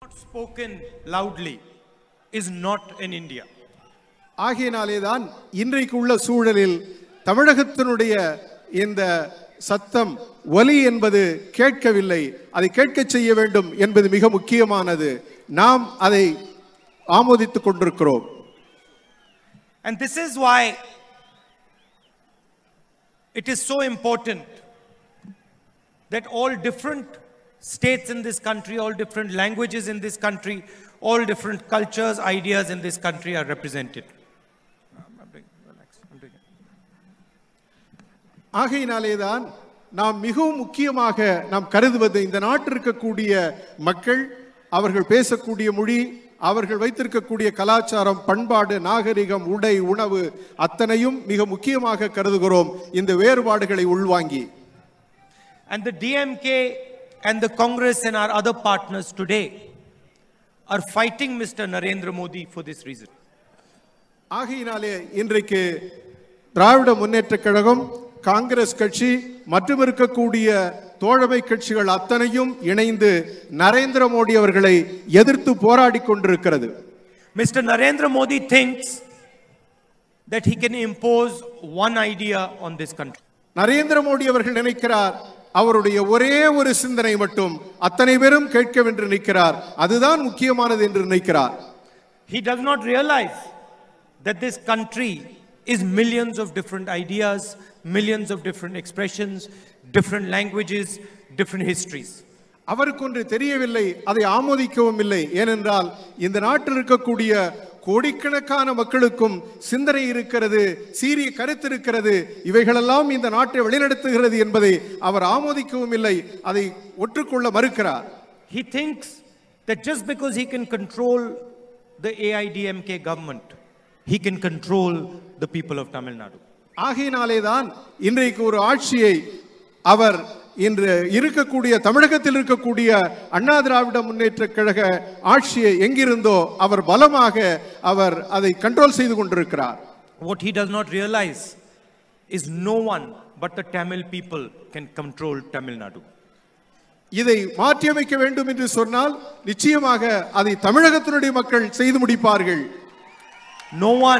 spoken loudly is not in India. ஆகையினாலேதான் இன்றைக்கு உள்ள சூழலில் தமிழகத்தினுடைய இந்த சத்தம் ஒலி என்பது கேட்கவில்லை அதை கேட்கச் செய்ய வேண்டும் என்பது மிக முக்கியமானது நாம் அதை ஆமோதித்துக் கொண்டிருக்கிறோம் And this is why it is so important that all different states in this country, all different languages in this country, all different cultures, ideas in this country are represented. I'm doing- relax, I'm doing it. ஆகையினாலேதான் நாம் மிகவும் முக்கியமாக நாம் கருதுவது இந்த நாட்டில் இருக்கக்கூடிய மக்கள் அவர்கள் பேசக்கூடிய மொழி அவர்கள் வைத்திருக்கக்கூடிய கலாச்சாரம் பண்பாடு நாகரிகம் உடை உணவு அத்தனையும் மிக முக்கியமாக கருதுகிறோம் இந்த வேறுபாடுகளை உள்வாங்கி And the DMK and the Congress and our other partners today are fighting Mr. Narendra Modi for this reason. ஆகையினாலே இன்றைக்கு திராவிட முன்னேற்றக் கழகம் காங்கிரஸ் கட்சி மற்றும் இருக்கக்கூடிய தோழமை கட்சிகள் அத்தனையும் இணைந்து நரேந்திர மோடி அவர்களை எதிர்த்து போராடி கொண்டிருக்கிறது Mr. Narendra Modi thinks that he can impose one idea on this country. Narendra Modi அவர்கள் நினைக்கிறார் அவருடைய ஒரே ஒரு சிந்தனை மட்டும் அத்தனை பேரும் கேட்க என்று நிற்கிறார் அதுதான் முக்கியமானது என்று நினைக்கிறார் He does not realize that this country is millions of different ideas, millions of different expressions, different languages, different histories. அவருக்கு ஒன்று தெரியவில்லை அதை ஆமோதிக்கவும் இல்லை ஏனென்றால் இந்த நாட்டில் இருக்கக்கூடிய கோடிக்கணக்கான மக்களுக்கும் சிந்தனை இருக்கிறது சீரிய கருத்து இருக்கிறது இவைகளெல்லாம் இந்த நாட்டை வழிநடத்துகிறது என்பதை அவர் ஆமோதிக்கவும் இல்லை அதை ஒற்றுக்கொள்ள மறுக்கிறார் He thinks that just because he can control the AIDMK government, he can control the people of Tamil Nadu. ஆகையினாலேதான் இன்றைக்கு ஒரு ஆட்சியை அவர் இன்று இருக்கக்கூடிய தமிழகத்தில் இருக்கக்கூடிய அண்ணா திராவிட முன்னேற்ற கழக ஆட்சியை எங்கிருந்தோ அவர் பலமாக அவர் அதை கண்ட்ரோல் செய்து கொண்டிருக்கிறார் What he does not realize is no one but the Tamil people can control Tamil Nadu. இதை மாற்றியமைக்க வேண்டும் என்று சொன்னால் நிச்சயமாக அதை தமிழகத்தினுடைய மக்கள் செய்து முடிப்பார்கள் No one,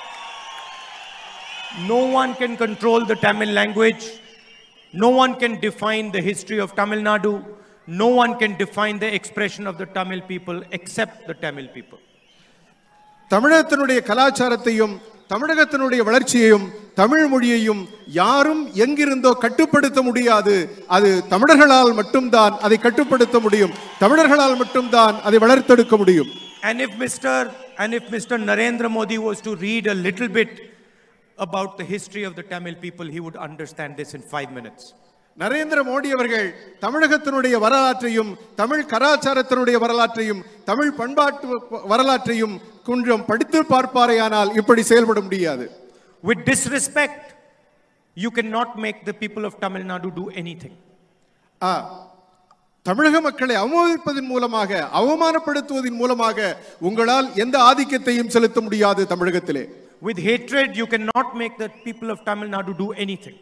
no one can control the Tamil language. No one can define the history of Tamil Nadu. No one can define the expression of the Tamil people except the Tamil people. தமிழகத்தினுடைய கலாச்சாரத்தையும் தமிழகத்தினுடைய வளர்ச்சியையும் தமிழ் மொழியையும் யாரும் எங்கிருந்தோ கட்டுப்படுத்த முடியாது அது தமிழர்களால் மட்டும்தான் அதை கட்டுப்படுத்த முடியும் தமிழர்களால் மட்டும்தான் அதை வளர்த்தெடுக்க முடியும் And if Mr. and if Mr. Narendra Modi was to read a little bit about the history of the Tamil people, he would understand this in five minutes. Narendra Modi அவர்கள் தமிழகத்தினுடைய வரலாற்றையும் தமிழ் கலாச்சாரத்தினுடைய வரலாற்றையும் தமிழ் பண்பாட்டு வரலாற்றையும் கொஞ்சம் படித்து பார்ப்பாரேயானால் இப்படி செயல்பட முடியாது With disrespect, you cannot make the people of Tamil Nadu do anything. ஆ, தமிழக மக்களை அவமதிப்பதன் மூலமாக அவமானப்படுத்துவதன் மூலமாக உங்களால் எந்த ஆதிக்கத்தையும் செலுத்த முடியாது தமிழகத்திலே With hatred, you cannot make the people of Tamil Nadu do anything.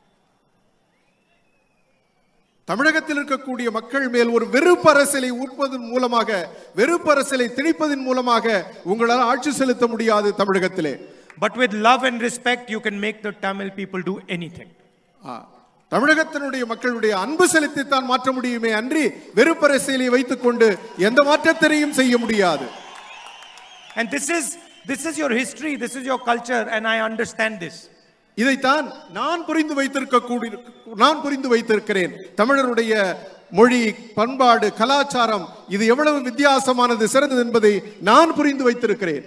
தமிழகத்தில் இருக்கக்கூடிய மக்கள் மேல் ஒரு வெறுப்பு அரசியலை ஊட்பதன் மூலமாக வெறுப்பு அரசியலை திணிப்பதன் மூலமாக உங்களால் ஆட்சி செலுத்த முடியாது தமிழகத்திலே But with love and respect, you can make the Tamil people do anything. ஆ, தமிழகத்தினுடைய மக்களுடைய அன்பு செலுத்தித்தான் மாற்ற முடியுமே அன்றி வெறுப்பு அரசியலை வைத்துக்கொண்டு எந்த மாற்றத்தினையும் செய்ய முடியாது And this is this is your history, this is your culture, and I understand this. இதைத்தான் நான் புரிந்து வைத்திருக்கக்கூடிய நான் புரிந்து வைத்திருக்கிறேன் தமிழருடைய மொழி பண்பாடு கலாச்சாரம் இது எவ்வளவு வித்தியாசமானது சிறந்தது என்பதை நான் புரிந்து வைத்திருக்கிறேன்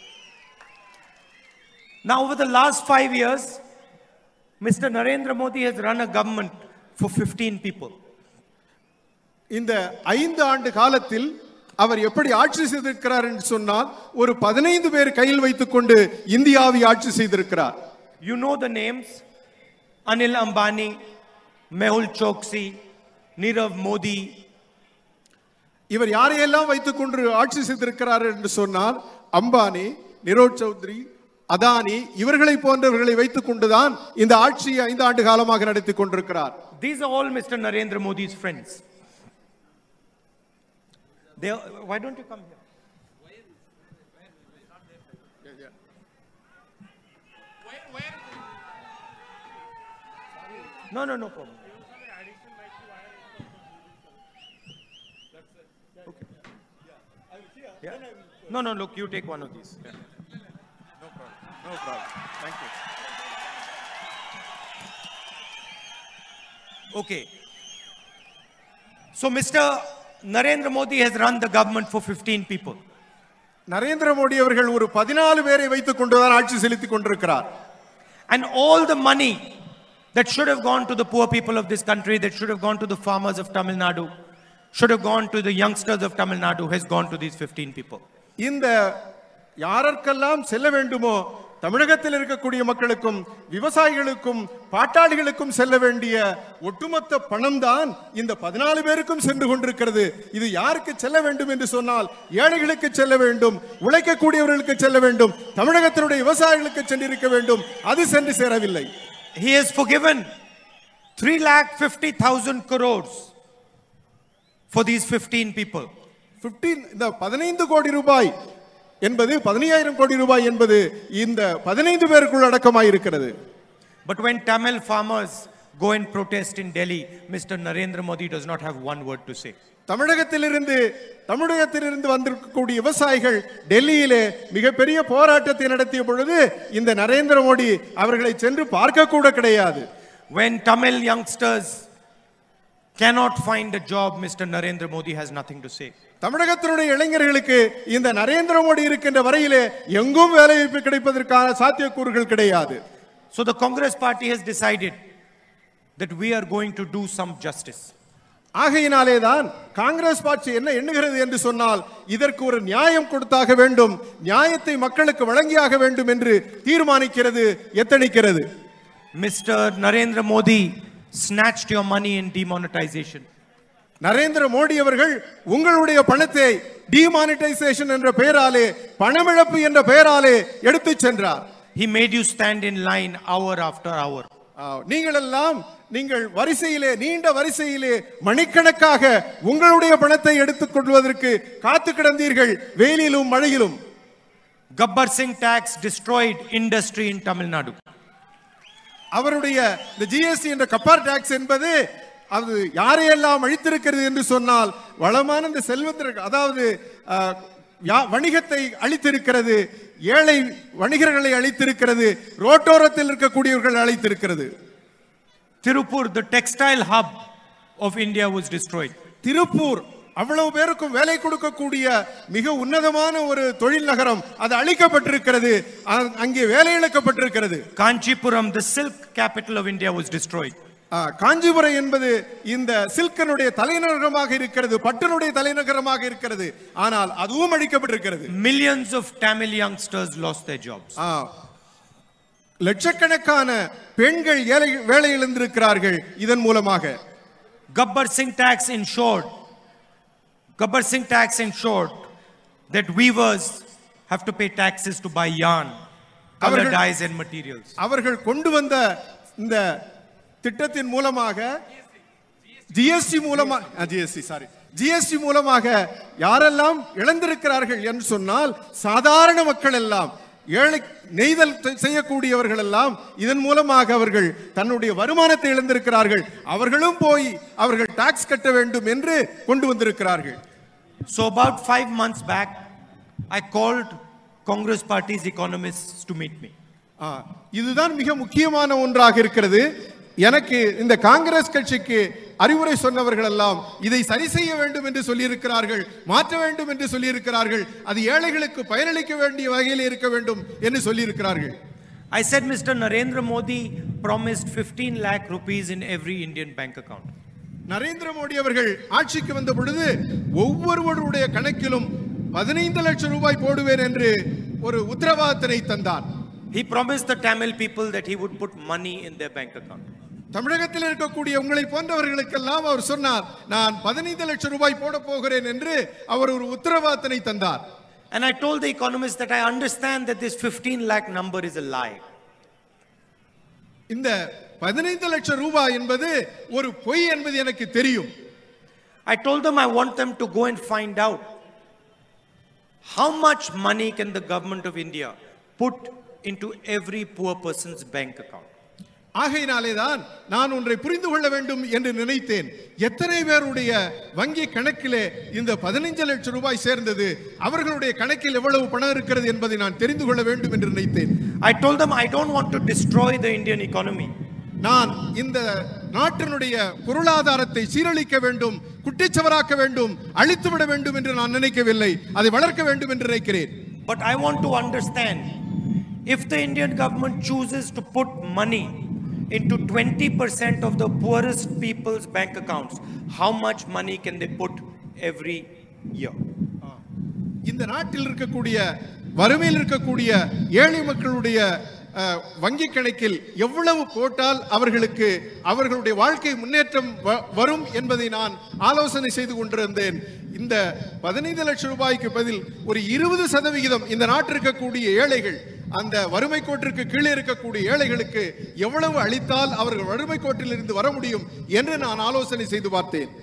Now, over the last five years, Mr. Narendra Modi has run a government for 15 people. இந்த ஐந்து ஆண்டு காலத்தில் அவர் எப்படி ஆட்சி செய்திருக்கிறார் என்று சொன்னால் ஒரு பதினைந்து பேர் கையில் வைத்துக்கொண்டு இந்தியாவை ஆட்சி செய்திருக்கிறார் You know the names Anil Ambani, Mehul Choksi, Nirav Modi, இவர் யாரையெல்லாம் வைத்துக்கொண்டு ஆட்சி செய்திருக்கிறார் என்று சொன்னால் அம்பானி நிரோத் சௌத்ரி அதானி இவர்களை போன்றவர்களை வைத்துக் கொண்டுதான் இந்த ஆட்சியை ஐந்து ஆண்டு காலமாக நடத்தி கொண்டிருக்கிறார் These are all Mr. Narendra Modi's friends. They, why don't you come here? No, no, no problem. Okay. Yeah. No, no, look, you take one of these. Yeah. No problem. Thank you. Okay. So, Mr. Narendra Modi has run the government for 15 people. Narendra Modi அவர்கள் ஒரு பதினாலு பேரை வைத்துக் கொண்டுதான் ஆட்சி செலுத்திக் கொண்டிருக்கிறார் And all the money that should have gone to the poor people of this country, that should have gone to the farmers of Tamil Nadu, should have gone to the youngsters of Tamil Nadu, has gone to these 15 people. இந்த யாருக்கெல்லாம் செல்ல வேண்டுமோ தமிழகத்தில் இருக்கக்கூடிய மக்களுக்கும் விவசாயிகளுக்கும் பாட்டாளிகளுக்கும் செல்ல வேண்டிய ஒட்டுமொத்த பணம் தான் இந்த பதினாலு பேருக்கும் சென்று கொண்டிருக்கிறது இது யாருக்கு செல்ல வேண்டும் என்று சொன்னால் ஏழைகளுக்கு செல்ல வேண்டும் உழைக்கக்கூடியவர்களுக்கு செல்ல வேண்டும் தமிழகத்தினுடைய விவசாயிகளுக்கு சென்றிருக்க வேண்டும் அது சென்று சேரவில்லை He has forgiven 3 lakh 50,000 crores for these 15 people. 15 இந்த பதினைந்து கோடி ரூபாய் என்பது பதினையாயிரம் கோடி ரூபாய் என்பது இந்த பதினைந்து பேருக்குள் அடக்கமாயிருக்கிறது But when Tamil farmers go and protest in Delhi, Mr. Narendra Modi does not have one word to say. தமிழகத்திலிருந்து தமிழகத்திலிருந்து வந்திருக்கக்கூடிய விவசாயிகள் டெல்லியிலே மிகப்பெரிய போராட்டத்தை நடத்திய பொழுது இந்த நரேந்திர மோடி அவர்களை சென்று பார்க்க கூட கிடையாது When Tamil youngsters cannot find a job, Mr. Narendra Modi has nothing to say. தமிழகத்தினுடைய இளைஞர்களுக்கு இந்த நரேந்திர மோடி இருக்கின்ற வரையிலே எங்கும் வேலைவாய்ப்பு கிடைப்பதற்கான சாத்தியக்கூறுகள் கிடையாது So the Congress party has decided that we are going to do some justice. ஆகையினாலே தான் காங்கிரஸ் பார்ட்டி என்ன எண்ணுகிறது என்று சொன்னால் இதற்கு ஒரு நியாயம் கொடுத்தாக வேண்டும் நியாயத்தை மக்களுக்கு வழங்கியாக வேண்டும் என்று தீர்மானிக்கிறது எத்தனிக்கிறது Mr. Narendra Modi snatched your money in demonetization. Narendra Modi அவர்கள் உங்களுடைய பணத்தை டிமானிட்டைசேஷன் என்ற பெயராலே பணமிழப்பு என்ற பெயராலே எடுத்துச் சென்றார் He made you stand in line hour after hour. ஆ, நீங்கள் எல்லாம் நீங்கள் வரிசையிலே நீண்ட வரிசையிலே மணிக்கணக்காக உங்களுடைய பணத்தை எடுத்துக் கொள்வதற்கு காத்து கிடந்தீர்கள் வெயிலிலும் மழையிலும் Gabbar Singh tax destroyed industry in Tamil Nadu. அவருடைய இந்த ஜிஎஸ்டி என்ற கப்பார் டாக்ஸ் என்பது அது யாரையெல்லாம் அழித்திருக்கிறது என்று சொன்னால் வளமான இந்த செல்வத்திற்கு அதாவது ஆ, யா- வணிகத்தை அழித்திருக்கிறது ஏழை வணிகர்களை அழித்திருக்கிறது ரோட்டோரத்தில் இருக்கக்கூடியவர்கள் அழித்திருக்கிறது Tirupur, the textile hub of India, was destroyed. Tiruppur அவ்வளவு பேருக்கும் வேலை கொடுக்கக்கூடிய மிக உன்னதமான ஒரு தொழில் நகரம் அது அழிக்கப்பட்டிருக்கிறது அ- அங்கே வேலை இழக்கப்பட்டிருக்கிறது Kanchipuram, the silk capital of India, was destroyed. ஆ, காஞ்சிபுரம் என்பது இந்த சில்கனுடைய தலைநகரமாக இருக்கிறது பட்டனுடைய தலைநகரமாக இருக்கிறது ஆனால் அதுவும் அழிக்கப்பட்டிருக்கிறது Millions of Tamil youngsters lost their jobs. ஆ, லட்சக்கணக்கான பெண்கள் ஏழை வேலை இழந்திருக்கிறார்கள் இதன் மூலமாக Gabbar Singh tax ensured, Gabbar Singh tax ensured that weavers have to pay taxes to buy yarn, color அவர்கள்- dyes and materials. அவர்கள் கொண்டு வந்த இந்த திட்டத்தின் மூலமாக ஜிஎஸ்டி மூலமா ஜிஎஸ்டி சாரி ஜிஎஸ்டி மூலமாக யாரெல்லாம் இழந்திருக்கிறார்கள் என்று சொன்னால் சாதாரண மக்கள் எல்லாம் ஏழை நெய்தல் செ- செய்யக்கூடியவர்கள் எல்லாம் இதன் மூலமாக அவர்கள் தன்னுடைய வருமானத்தை இழந்திருக்கிறார்கள் அவர்களும் போய் அவர்கள் டாக்ஸ் கட்ட வேண்டும் என்று கொண்டு வந்திருக்கிறார்கள் So about five months back, I called Congress party's economists to meet me. ஆ, இதுதான் மிக முக்கியமான ஒன்றாக இருக்கிறது எனக்கு இந்த காங்கிரஸ் கட்சிக்கு அறிவுரை சொன்னவர்கள் எல்லாம் இதை சரி செய்ய வேண்டும் என்று சொல்லியிருக்கிறார்கள் மாற்ற வேண்டும் என்று சொல்லியிருக்கிறார்கள் அது ஏழைகளுக்கு பயனளிக்க வேண்டிய வகையில் இருக்க வேண்டும் என்று சொல்லியிருக்கிறார்கள் I said, Mr. Narendra Modi promised 15 lakh rupees in every Indian bank account. Narendra Modi அவர்கள் ஆட்சிக்கு வந்த பொழுது ஒவ்வொருவருடைய கணக்கிலும் பதினைந்து லட்சம் ரூபாய் போடுவேன் என்று ஒரு உத்தரவாதத்தினை தந்தார் He promised the Tamil people that he would put money in their bank account. தமிழகத்தில் இருக்கக்கூடிய உங்களை போன்றவர்களுக்கெல்லாம் அவர் சொன்னார் நான் பதினைந்து லட்சம் ரூபாய் போட போகிறேன் என்று அவர் ஒரு உத்தரவாதத்தினை தந்தார் And I told the economists that I understand that this 15 lakh number is a lie. இந்த பதினைந்து லட்சம் ரூபாய் என்பது ஒரு பொய் என்பது எனக்கு தெரியும் I told them I want them to go and find out How much money can the government of India put into every poor person's bank account? ஆகையினாலேதான் நான் ஒன்றை புரிந்து கொள்ள வேண்டும் என்று நினைத்தேன் எத்தனை பேருடைய வங்கி கணக்கிலே இந்த பதினைஞ்சு லட்சம் ரூபாய் சேர்ந்தது அவர்களுடைய கணக்கில் எவ்வளவு பணம் இருக்கிறது என்பதை நான் தெரிந்து கொள்ள வேண்டும் என்று நினைத்தேன் I told them I don't want to destroy the Indian economy. நான் இந்த நாட்டினுடைய பொருளாதாரத்தை சீரழிக்க வேண்டும் குட்டிச்சவராக்க வேண்டும் அழித்துவிட வேண்டும் என்று நான் நினைக்கவில்லை அதை வளர்க்க வேண்டும் என்று நினைக்கிறேன் But I want to understand if the Indian government chooses to put money into 20% of the poorest people's bank accounts, how much money can they put every year? இந்த நாட்டில் இருக்கக்கூடிய வறுமையில் இருக்கக்கூடிய ஏழை மக்களுடைய அஹ், வங்கி கணக்கில் எவ்வளவு போட்டால் அவர்களுக்கு அவர்களுடைய வாழ்க்கை முன்னேற்றம் வ- வரும் என்பதை நான் ஆலோசனை செய்து கொண்டிருந்தேன் இந்த பதினைந்து லட்சம் ரூபாய்க்கு பதில் ஒரு இருபது சதவிகிதம் இந்த நாட்டில் இருக்கக்கூடிய ஏழைகள் அந்த வறுமை கோட்டிற்கு கீழே இருக்கக்கூடிய ஏழைகளுக்கு எவ்வளவு அளித்தால் அவர்கள் வறுமை கோட்டில் இருந்து வர முடியும் என்று நான் ஆலோசனை செய்து பார்த்தேன்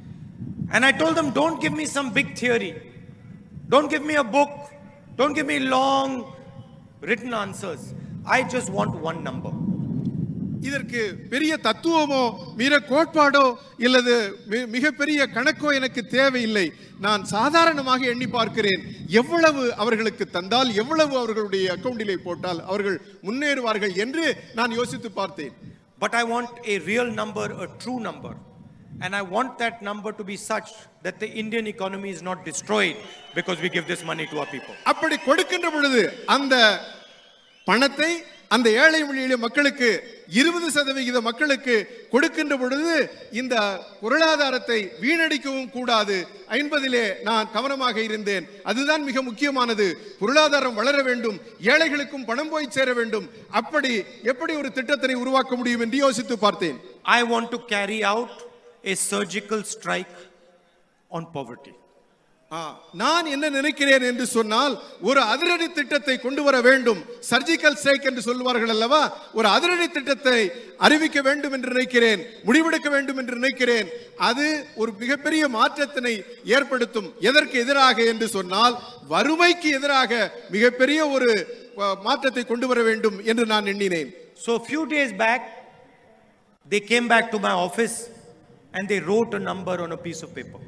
And I told them, don't give me some big theory. Don't give me a book. Don't give me long written answers. I just want one number. இதற்கு பெரிய தத்துவமோ மிக கோட்பாடோ இல்லது மி- மிகப்பெரிய கணக்கோ எனக்கு தேவையில்லை நான் சாதாரணமாக எண்ணி பார்க்கிறேன் எவ்வளவு அவர்களுக்கு தந்தால் எவ்வளவு அவர்களுடைய அக்கவுண்டிலே போட்டால் அவர்கள் முன்னேறுவார்கள் என்று நான் யோசித்து பார்த்தேன் But I want a real number, a true number. And I want that number to be such that the Indian economy is not destroyed because we give this money to our people. அப்படி கொடுக்கின்ற பொழுது அந்த பணத்தை அந்த ஏழை மொழியில மக்களுக்கு இருபது சதவிகித மக்களுக்கு கொடுக்கின்ற பொழுது இந்த பொருளாதாரத்தை வீணடிக்கவும் கூடாது என்பதிலே நான் கவனமாக இருந்தேன் அதுதான் மிக முக்கியமானது பொருளாதாரம் வளர வேண்டும் ஏழைகளுக்கும் பணம் போய் சேர வேண்டும் அப்படி எப்படி ஒரு திட்டத்தினை உருவாக்க முடியும் என்று யோசித்து பார்த்தேன் I want to carry out a surgical strike on poverty. ஆ, நான் என்ன நினைக்கிறேன் என்று சொன்னால் ஒரு அதிரடி திட்டத்தை கொண்டு வர வேண்டும் சர்ஜிக்கல் ஸ்ட்ரைக் என்று சொல்வார்கள் அல்லவா ஒரு அதிரடி திட்டத்தை அறிவிக்க வேண்டும் என்று நினைக்கிறேன் முடிவெடுக்க வேண்டும் என்று நினைக்கிறேன் அது ஒரு மிகப்பெரிய மாற்றத்தினை ஏற்படுத்தும் எதற்கு எதிராக என்று சொன்னால் வறுமைக்கு எதிராக மிகப்பெரிய ஒரு அ, மாற்றத்தை கொண்டு வர வேண்டும் என்று நான் எண்ணினேன் So a few days back, they came back to my office and they wrote a number on a piece of paper.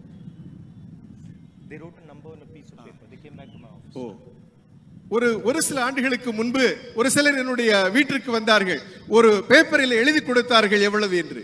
They wrote a number on a piece of paper. They came back to my office. ஓ ஒரு ஒரு சில ஆண்டுகளுக்கு முன்பு ஒரு சிலர் என்னுடைய வீட்டிற்கு வந்தார்கள் ஒரு பேப்பரில் எழுதி கொடுத்தார்கள் எவ்வளவு என்று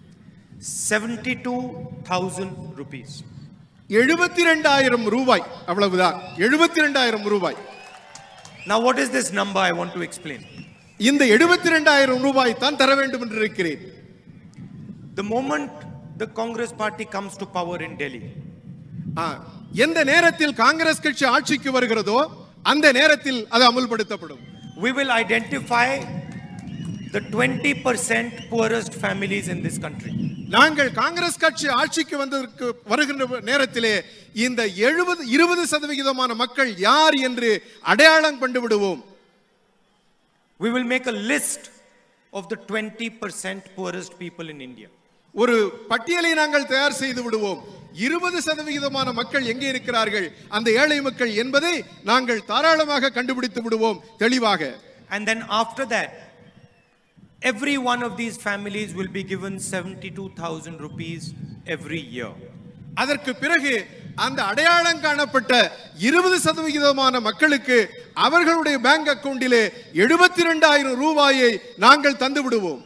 72,000 rupees. எழுபத்தி ரெண்டாயிரம் ரூபாய் அவ்வளவுதான் எழுபத்தி ரெண்டாயிரம் ரூபாய் Now, what is this number I want to explain? இந்த எழுபத்தி ரெண்டாயிரம் ரூபாய் தான் தர வேண்டும் என்று இருக்கிறேன் The moment the Congress party comes to power in Delhi, ஆ, எந்த நேரத்தில் காங்கிரஸ் கட்சி ஆட்சிக்கு வருகிறதோ அந்த நேரத்தில் அது அமுல்படுத்தப்படும் we will identify the 20% poorest families in this country. நாங்கள் காங்கிரஸ் கட்சி ஆட்சிக்கு வந்ததற்கு வருகின்ற நேரத்திலே இந்த எழுபது இருபது சதவிகிதமான மக்கள் யார் என்று அடையாளம் கண்டு விடுவோம் We will make a list of the 20% poorest people in India. ஒரு பட்டியலை நாங்கள் தயார் செய்து விடுவோம் இருபது சதவிகிதமான மக்கள் எங்கே இருக்கிறார்கள் அந்த ஏழை மக்கள் என்பதை நாங்கள் தாராளமாக கண்டுபிடித்து விடுவோம் தெளிவாக And then after that, every one of these families will be given 72,000 rupees every year. அதற்கு பிறகு அந்த அடையாளம் காணப்பட்ட இருபது சதவிகிதமான மக்களுக்கு அவர்களுடைய பேங்க் அக்கவுண்டிலே எழுபத்தி ரெண்டாயிரம் ரூபாயை நாங்கள் தந்து விடுவோம்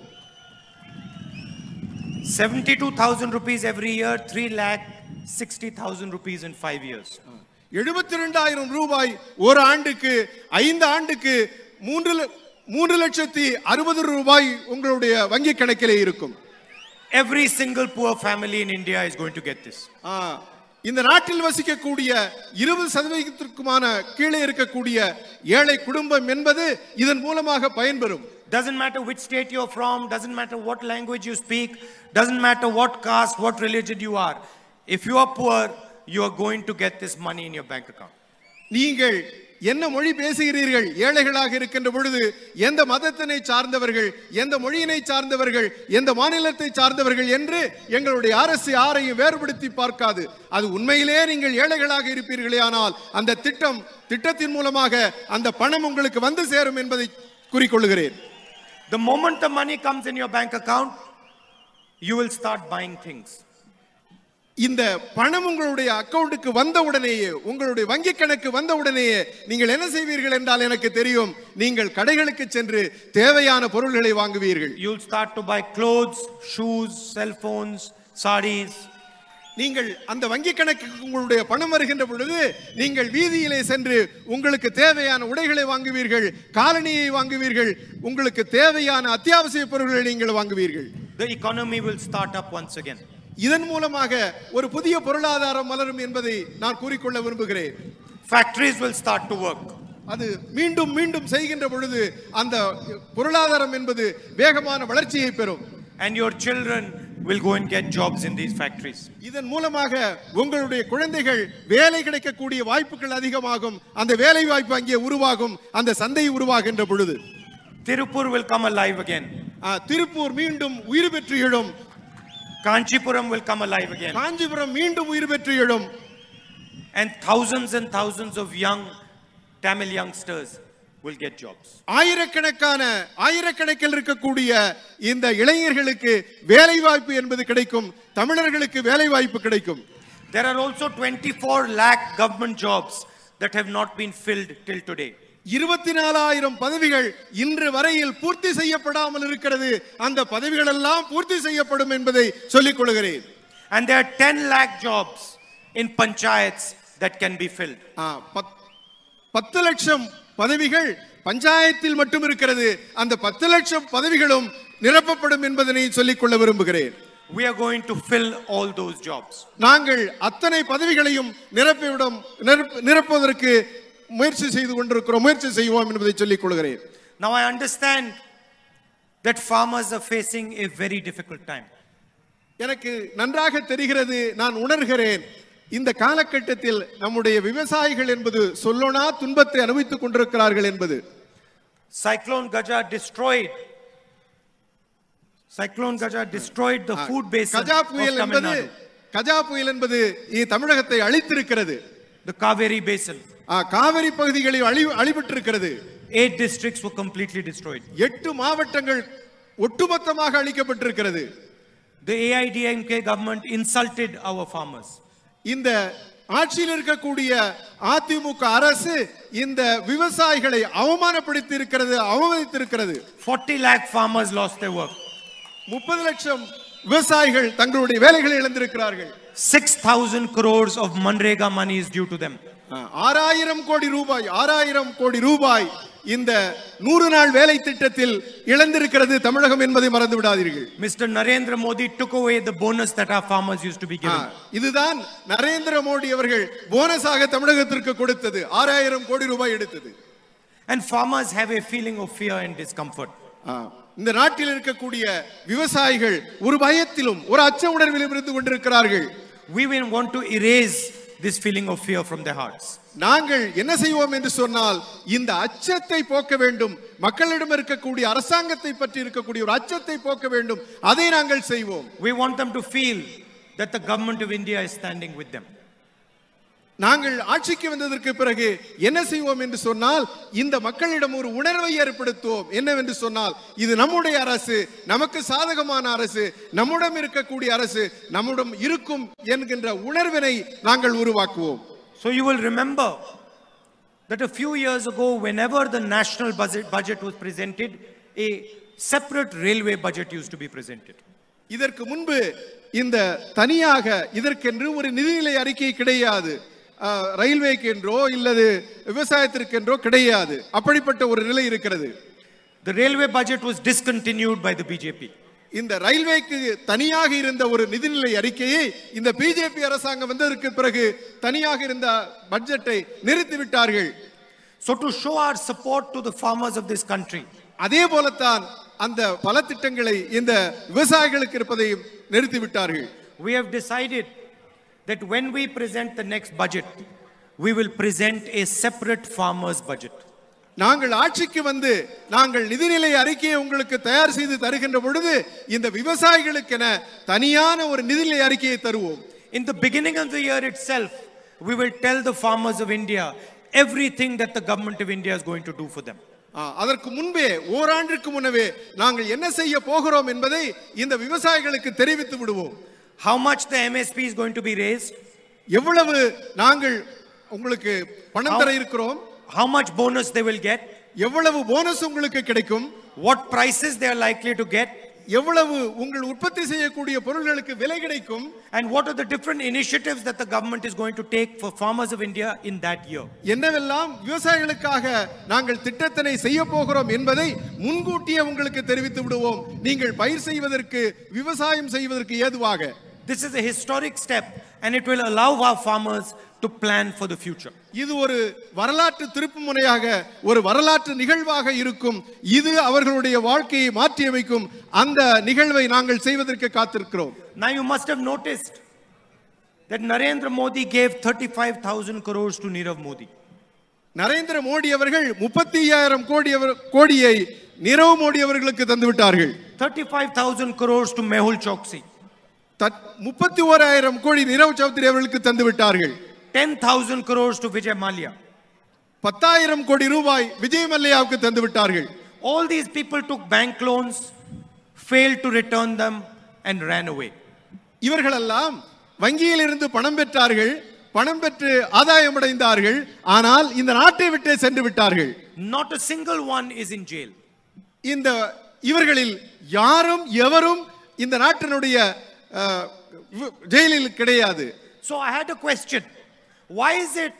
72,000 rupees every year, 3 lakh 60,000 rupees in 5 years. எழுபத்தி ரெண்டாயிரம் ரூபாய் ஒரு ஆண்டுக்கு ஐந்து ஆண்டுக்கு மூன்று ல- மூன்று லட்சத்தி அறுபது ரூபாய் உங்களுடைய வங்கி கணக்கிலே இருக்கும் Every single poor family in India is going to get this. ஆ, இந்த நாட்டில் வசிக்கக்கூடிய இருபது சதவீதத்திற்குமான கீழே இருக்கக்கூடிய ஏழை குடும்பம் என்பது இதன் மூலமாக பயன்பெறும் Doesn't matter which state you're from, doesn't matter what language you speak, doesn't matter what caste, what religion you are. If you are poor, you are going to get this money in your bank account. நீங்கள் என்ன மொழி பேசுகிறீர்கள் ஏழைகளாக இருக்கின்ற பொழுது எந்த மதத்தினை சார்ந்தவர்கள் எந்த மொழியினை சார்ந்தவர்கள் எந்த மாநிலத்தை சார்ந்தவர்கள் என்று எங்களுடைய அரசு யாரையும் வேறுபடுத்தி பார்க்காது அது உண்மையிலே நீங்கள் ஏழைகளாக இருப்பீர்களே ஆனால் அந்த திட்டம் திட்டத்தின் மூலமாக அந்த பணம் உங்களுக்கு வந்து சேரும் என்பதை குறிக்கொள்கிறேன் The moment the money comes in your bank account, you will start buying things. இந்த பணம் உங்களுடைய அக்கவுண்டுக்கு வந்த உடனேயே உங்களுடைய வங்கி கணக்கு வந்த உடனேயே நீங்கள் என்ன செய்வீர்கள் என்றால் எனக்கு தெரியும் நீங்கள் கடைகளுக்கு சென்று தேவையான பொருள்களை வாங்குவீர்கள் You'll start to buy clothes, shoes, cell phones, saris. நீங்கள் அந்த வங்கி கணக்குக்கு உங்களுடைய பணம் வருகின்ற பொழுது நீங்கள் வீதியிலே சென்று உங்களுக்கு தேவையான உடைகளை வாங்குவீர்கள் காலணியை வாங்குவீர்கள் உங்களுக்கு தேவையான அத்தியாவசிய பொருட்களை நீங்கள் வாங்குவீர்கள் The economy will start up once again. இதன் மூலமாக ஒரு புதிய பொருளாதாரம் மலரும் என்பதை நான் கூறிக்கொள்ள விரும்புகிறேன் Factories will start to work. அது மீண்டும் மீண்டும் செய்கின்ற பொழுது அந்த பொருளாதாரம் என்பது வேகமான வளர்ச்சியை பெறும் And your children will go and get jobs in these factories. இதன் மூலமாக உங்களுடைய குழந்தைகள் வேலை கிடைக்கக்கூடிய வாய்ப்புகள் அதிகமாகும் அந்த வேலை வாய்ப்பு அங்கே உருவாகும் அந்த சந்தை உருவாகின்ற பொழுது Tirupur will come alive again. ஆ, திருப்பூர் மீண்டும் உயிர் பெற்று எழும் Kanchipuram will come alive again. Kanchipuram மீண்டும் உயிர் பெற்று எழும் And thousands and thousands of young Tamil youngsters will get jobs. ஆயிரக்கணக்கான ஆயிரக்கணக்கில் இருக்கக்கூடிய இந்த இளைஞர்களுக்கு வேலை வாய்ப்பு என்பது கிடைக்கும் தமிழர்களுக்கு வேலை வாய்ப்பு கிடைக்கும் There are also 24 lakh government jobs that have not been filled till today. இருபத்தி நாலாயிரம் பதவிகள் இன்று வரையில் பூர்த்தி செய்யப்படாமல் இருக்கிறது அந்த பதவிகள் எல்லாம் பூர்த்தி செய்யப்படும் என்பதை சொல்லிக் கொள்கிறேன் And there are 10 lakh jobs in panchayats that can be filled. ஆ, பத்- பத்து லட்சம் பதவிகள் பஞ்சாயத்தில் மட்டும் இருக்கிறது அந்த பத்து லட்சம் பதவிகளும் நிரப்பப்படும் என்பதனை சொல்லிக் கொள்ள விரும்புகிறேன் We are going to fill all those jobs. நாங்கள் அத்தனை பதவிகளையும் நிரப்பிவிடும் நிரப்ப- நிரப்புவதற்கு முயற்சி செய்து கொண்டிருக்கிறோம் முயற்சி செய்வோம் என்பதை சொல்லிக் கொள்கிறேன் Now I understand that farmers are facing a very difficult time. எனக்கு நன்றாக தெரிகிறது நான் உணர்கிறேன் இந்த காலகட்டத்தில் நம்முடைய விவசாயிகள் என்பது சொல்லோனா துன்பத்தை அனுபவித்துக் கொண்டிருக்கிறார்கள் என்பது Cyclone Gaja destroyed. Cyclone Gaja destroyed the food basin Gaja of புயல் Tamil என்பது Nadu, கஜா புயல் என்பது இ- தமிழகத்தை அழித்திருக்கிறது the Kaveri basin. ஆ, காவிரி பகுதிகளில் அழி அழிபட்டிருக்கிறது Eight districts were completely destroyed. எட்டு மாவட்டங்கள் ஒட்டுமொத்தமாக அழிக்கப்பட்டிருக்கிறது The AIDMK government insulted our farmers. இந்த ஆட்சியில் இருக்கக்கூடிய அதிமுக அரசு இந்த விவசாயிகளை அவமானப்படுத்தி இருக்கிறது அவமதித்திருக்கிறது 40 lakh farmers lost their work. முப்பது லட்சம் விவசாயிகள் தங்களுடைய வேலைகளை இழந்திருக்கிறார்கள் 6,000 crores of Manrega money is due to them. ஆறாயிரம் கோடி ரூபாய் ஆறாயிரம் கோடி ரூபாய் இந்த நூறு நாள் வேலை திட்டத்தில் இழந்திருக்கிறது தமிழகம் என்பதை மறந்து விடாதீர்கள் Mr. Narendra Modi took away the bonus that our farmers used to be ah, given. இதுதான் நரேந்திர மோடி அவர்கள் போனஸாக தமிழகத்திற்கு கொடுத்தது ஆறாயிரம் கோடி ரூபாய் எடுத்தது And farmers have a feeling of fear and discomfort. ஆ, இந்த நாட்டில் இருக்கக்கூடிய விவசாயிகள் ஒரு பயத்திலும் ஒரு அச்ச உணர்விலும் இருந்து கொண்டிருக்கிறார்கள் We will want to erase this feeling of fear from their hearts. நாங்கள் என்ன செய்வோம் என்று சொன்னால் இந்த அச்சத்தை போக்க வேண்டும் மக்களிடம் இருக்கக்கூடிய அரசாங்கத்தை பற்றி இருக்கக்கூடிய ஒரு அச்சத்தை போக்க வேண்டும் அதை நாங்கள் செய்வோம் We want them to feel that the government of India is standing with them. நாங்கள் ஆட்சிக்கு வந்ததற்கு பிறகு என்ன செய்வோம் என்று சொன்னால் இந்த மக்களிடம் ஒரு உணர்வை ஏற்படுத்துவோம் என்னவென்று சொன்னால் இது நம்முடைய அரசு நமக்கு சாதகமான அரசு நம்முடன் இருக்கக்கூடிய அரசு நம்முடன் இருக்கும் என்கின்ற உணர்வினை நாங்கள் உருவாக்குவோம் So you will remember that a few years ago, whenever the national budget, budget was presented, a separate railway budget used to be presented. இதற்கு முன்பு இந்த தனியாக இதற்கென்று ஒரு நிதிநிலை அறிக்கை கிடையாது அஹ், ரயில்வேக்கு என்றோ இல்லது விவசாயத்திற்கென்றோ கிடையாது அப்படிப்பட்ட ஒரு நிலை இருக்கிறது The railway budget was discontinued by the BJP. இந்த ரயில்வேக்கு தனியாக இருந்த ஒரு நிதிநிலை அறிக்கையை இந்த பிஜேபி அரசாங்கம் வந்ததற்கு பிறகு தனியாக இருந்த பட்ஜெட்டை நிறுத்திவிட்டார்கள் So to show our support to the farmers of this country, அதே போலத்தான் அந்த பல திட்டங்களை இந்த விவசாயிகளுக்கு இருப்பதையும் நிறுத்திவிட்டார்கள் we have decided that when we present the next budget, we will present a separate farmer's budget. நாங்கள் ஆட்சிக்கு வந்து நாங்கள் நிதிநிலை அறிக்கையை உங்களுக்கு தயார் செய்து தருகின்ற பொழுது இந்த விவசாயிகளுக்கென தனியான ஒரு நிதிநிலை அறிக்கையை தருவோம் In the beginning of the year itself, we will tell the farmers of India everything that the government of India is going to do for them. ஆ, அதற்கு முன்பே ஓராண்டிற்கு முன்னவே நாங்கள் என்ன செய்ய போகிறோம் என்பதை இந்த விவசாயிகளுக்கு தெரிவித்து விடுவோம் How much the MSP is going to be raised, எவ்வளவு நாங்கள் உங்களுக்கு பணம் தர இருக்கிறோம் how much bonus they will get, எவ்வளவு போனஸ் உங்களுக்கு கிடைக்கும் what prices they are likely to get, எவ்வளவு உங்கள் உற்பத்தி செய்யக்கூடிய பொருள்களுக்கு விலை கிடைக்கும் and what are the different initiatives that the government is going to take for farmers of India in that year. என்னவெல்லாம் விவசாயிகளுக்காக நாங்கள் திட்டத்தினை செய்ய போகிறோம் என்பதை முன்கூட்டியே உங்களுக்கு தெரிவித்து விடுவோம் நீங்கள் பயிர் செய்வதற்கு விவசாயம் செய்வதற்கு ஏதுவாக This is a historic step and it will allow our farmers to plan for the future. இது ஒரு வரலாற்று திருப்பு முனையாக ஒரு வரலாற்று நிகழ்வாக இருக்கும் இது அவர்களுடைய வாழ்க்கையை மாற்றியமைக்கும் அந்த நிகழ்வை நாங்கள் செய்வதற்கு காத்திருக்கிறோம் Now you must have noticed that Narendra Modi gave 35,000 crores to Nirav Modi. Narendra Modi அவர்கள் முப்பத்தி ஐயாயிரம் கோடி அவர்- கோடியை நிரவ் மோடி அவர்களுக்கு தந்து விட்டார்கள் 35,000 crores to Mehul Choksi. முப்பத்தி ஓராயிரம் கோடி நிரவ் சௌத்ரி அவர்களுக்கு தந்து விட்டார்கள் 10,000 crores to Vijay Malia. பத்தாயிரம் கோடி ரூபாய் விஜய் மல்லையாவுக்கு தந்து விட்டார்கள் All these people took bank loans, failed to return them, and ran away. இவர்களெல்லாம் வங்கியில் இருந்து பணம் பெற்றார்கள் பணம் பெற்று ஆதாயம் அடைந்தார்கள் ஆனால் இந்த நாட்டை விட்டே சென்று விட்டார்கள் Not a single one is in jail. இந்த இவர்களில் யாரும் எவரும் இந்த நாட்டினுடைய அஹ், வி- ஜெயிலில் கிடையாது So I had a question. Why is it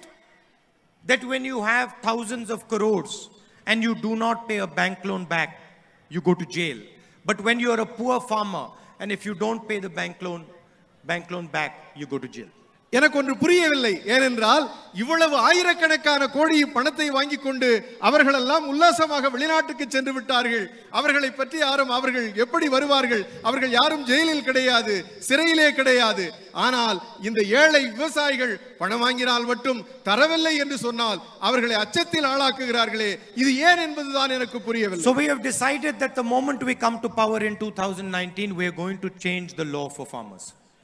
that when you have thousands of crores and you do not pay a bank loan back, you go to jail? But when you are a poor farmer and if you don't pay the bank loan, bank loan back, you go to jail. எனக்கு ஒன்று புரியவில்லை ஏனென்றால் இவ்வளவு ஆயிரக்கணக்கான கோடி பணத்தை வாங்கி கொண்டு அவர்களெல்லாம் உல்லாசமாக வெளிநாட்டுக்கு சென்று விட்டார்கள் அவர்களை பற்றி யாரும் அவர்கள் எப்படி வருவார்கள் அவர்கள் யாரும் ஜெயிலில் கிடையாது சிறையிலே கிடையாது ஆனால் இந்த ஏழை விவசாயிகள் பணம் வாங்கினால் மட்டும் தரவில்லை என்று சொன்னால் அவர்களை அச்சத்தில் ஆளாக்குகிறார்களே இது ஏன் என்பதுதான் எனக்கு புரியவில்லை So we have decided that the moment we come to power in 2019, we are going to change the law for farmers.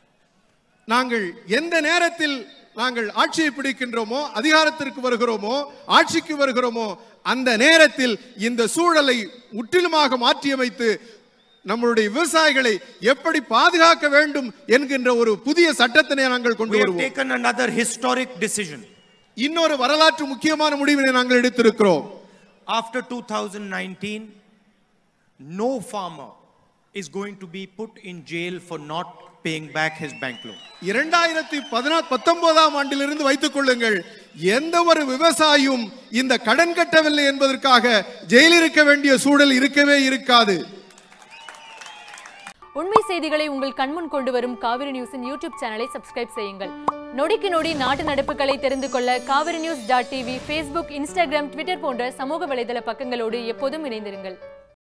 நாங்கள் எந்த நேரத்தில் நாங்கள் ஆட்சியை பிடிக்கின்றோமோ அதிகாரத்திற்கு வருகிறோமோ ஆட்சிக்கு வருகிறோமோ அந்த நேரத்தில் இந்த சூழலை முற்றிலுமாக மாற்றியமைத்து நம்மளுடைய விவசாயிகளை எப்படி பாதுகாக்க வேண்டும் என்கின்ற ஒரு புதிய சட்டத்தினை நாங்கள் கொண்டு We have வருவோம் taken another historic decision. இன்னொரு வரலாற்று முக்கியமான முடிவினை நாங்கள் எடுத்திருக்கிறோம் After 2019, no farmer is going to be put in jail for not paying back his bank loan. இரண்டாயிரத்தி பதினா பத்தொன்பதாம் ஆண்டிலிருந்து வைத்துக் கொள்ளுங்கள் எந்த ஒரு விவசாயியும் இந்த கடன் கட்டவில்லை என்பதற்காக ஜெயிலில் இருக்க வேண்டிய சூழல் இருக்கவே இருக்காது உண்மை செய்திகளை உங்கள் கண்முன் கொண்டு வரும் காவிரி நியூஸின் யூடியூப் சேனலை சப்ஸ்கிரைப் செய்யுங்கள் நொடிக்கு நொடி நாட்டு நடப்புகளை தெரிந்து கொள்ள Kaveri news dot TV Facebook Instagram Twitter போன்ற சமூக வலைதள பக்கங்களோடு எப்போதும் இணைந்திருங்கள்